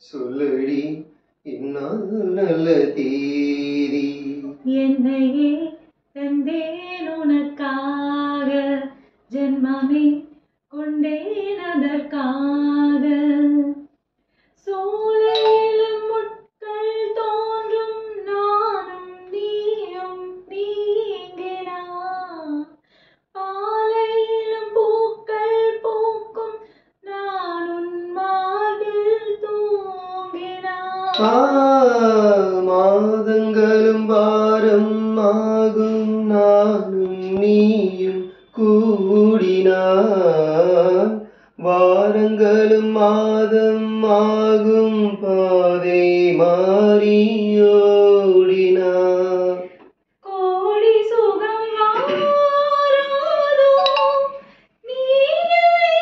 சொல்லடி இந்நாள் நல்ல தேதி என்னையே தந்தேன் உனக்காக ஜென்மமே கொண்டேன் அதற்காக சூழலும் முட்கள் தோன்றும் நானும் நீயும் நீங்கினா பாலையிலும் பூக்கள் பூக்கும் நான் உன் மார்பில் தூங்கினா ஆ, மாதங்களும் வாரம் ஆகும் நானும் நீயும் கூடினான் வாரங்களும் மாதம் ஆகும் பாதை மாறியோடினான் கோடி சுகம் வாராதோ நீயை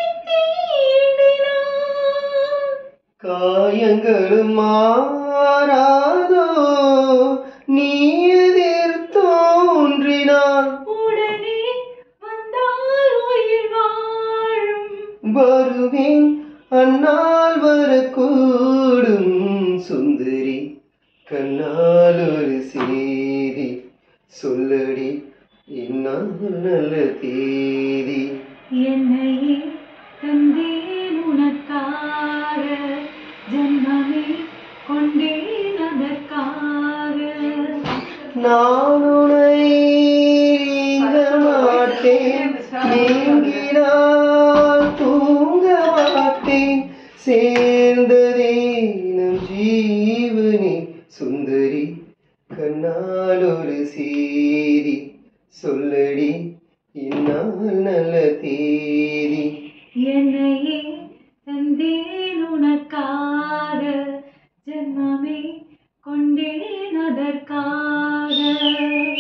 தீண்டினான் காயங்களும் மாறாதோ நீ எதிர் தோன்றினான் உடனே வந்தால் உயிர் வாழும் வருவேன் அந்நாள் வரக்கூடும் சுந்தரி கண்ணால் ஒரு செய்தி சொல்லடி இந்நாள் நல்ல தேதி என்னையே தந்தேன் உனக்காக ஜன்மமே கொண்டேன் அதற்காக நான் உன்னை நீங்க மாட்டேன் நீங்கினால் தூங்க மாட்டேன் சேர்ந்ததே நம் ஜீவனே சுந்தரி கண்ணால் ஒரு செய்தி சொல்லடி இந்நாள் நல்ல தேதி என்னையே தந்தேன் உனக்காக ஜென்மமே கொண்டேன் அதற்காக